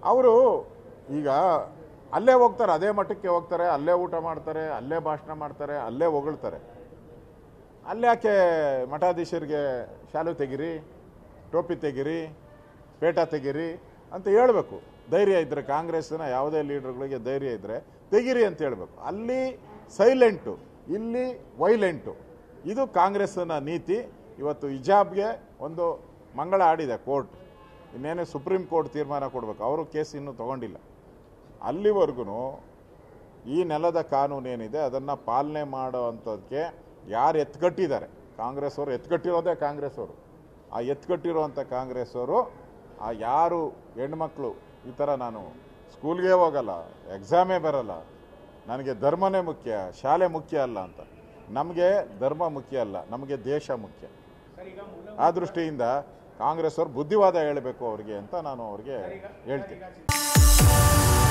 ಅವರು ಈಗ ಅಲ್ಲೇ ಹೋಗ್ತಾರೆ ಅದೇ ಮಠಕ್ಕೆ ಹೋಗ್ತಾರೆ ಅಲ್ಲೇ ಊಟ ಮಾಡ್ತಾರೆ ಅಲ್ಲೇ ಭಾಷಣ ಮಾಡ್ತಾರೆ ಅಲ್ಲೇ ಹೊಗಳ್ತಾರೆ ಅಲ್ಲಿ ಯಾಕೆ ಮಠಾಧೀಶರಿಗೆ ಶಾಲು ತೆಗಿರಿ ಟೋಪಿ ತೆಗಿರಿ ಪೇಟ ತೆಗಿರಿ ಅಂತ ಹೇಳಬೇಕು ಧೈರ್ಯ ಇದ್ದರೆ ಕಾಂಗ್ರೆಸ್ನ ಯಾವುದೇ ಲೀಡರ್ಗಳಿಗೆ ಧೈರ್ಯ ಇದ್ದರೆ ತೆಗಿರಿ ಅಂತ ಹೇಳಬೇಕು ಅಲ್ಲಿ ಸೈಲೆಂಟು ಇಲ್ಲಿ ವೈಲೆಂಟು ಇದು ಕಾಂಗ್ರೆಸ್ನ ನೀತಿ ಇವತ್ತು ಹಿಜಾಬ್ಗೆ ಒಂದು ಮಂಗಳ ಆಡಿದೆ ಕೋರ್ಟ್ ಇನ್ನೇನು ಸುಪ್ರೀಂ ಕೋರ್ಟ್ ತೀರ್ಮಾನ ಕೊಡಬೇಕು ಅವರು ಕೇಸ್ ಇನ್ನೂ ತಗೊಂಡಿಲ್ಲ ಅಲ್ಲಿವರೆಗೂ ಈ ನೆಲದ ಕಾನೂನು ಏನಿದೆ ಅದನ್ನು ಪಾಲನೆ ಮಾಡೋವಂಥದ್ದಕ್ಕೆ ಯಾರು ಎತ್ಕಟ್ಟಿದ್ದಾರೆ ಕಾಂಗ್ರೆಸ್ ಅವರು ಎತ್ಕಟ್ಟಿರೋದೇ ಕಾಂಗ್ರೆಸ್ ಅವರು ಆ ಎತ್ಕಟ್ಟಿರುವಂಥ ಕಾಂಗ್ರೆಸ್ ಅವರು ಆ ಯಾರು ಹೆಣ್ಮಕ್ಳು ಈ ಥರ ನಾನು ಸ್ಕೂಲ್ಗೆ ಹೋಗಲ್ಲ ಎಕ್ಸಾಮೇ ಬರಲ್ಲ ನನಗೆ ಧರ್ಮನೇ ಮುಖ್ಯ ಶಾಲೆ ಮುಖ್ಯ ಅಲ್ಲ ಅಂತ ನಮಗೆ ಧರ್ಮ ಮುಖ್ಯ ಅಲ್ಲ ನಮಗೆ ದೇಶ ಮುಖ್ಯ ಆ ದೃಷ್ಟಿಯಿಂದ ಕಾಂಗ್ರೆಸ್ ಅವರು ಬುದ್ಧಿವಾದ ಹೇಳಬೇಕು ಅವರಿಗೆ ಅಂತ ನಾನು ಅವ್ರಿಗೆ ಹೇಳ್ತೀನಿ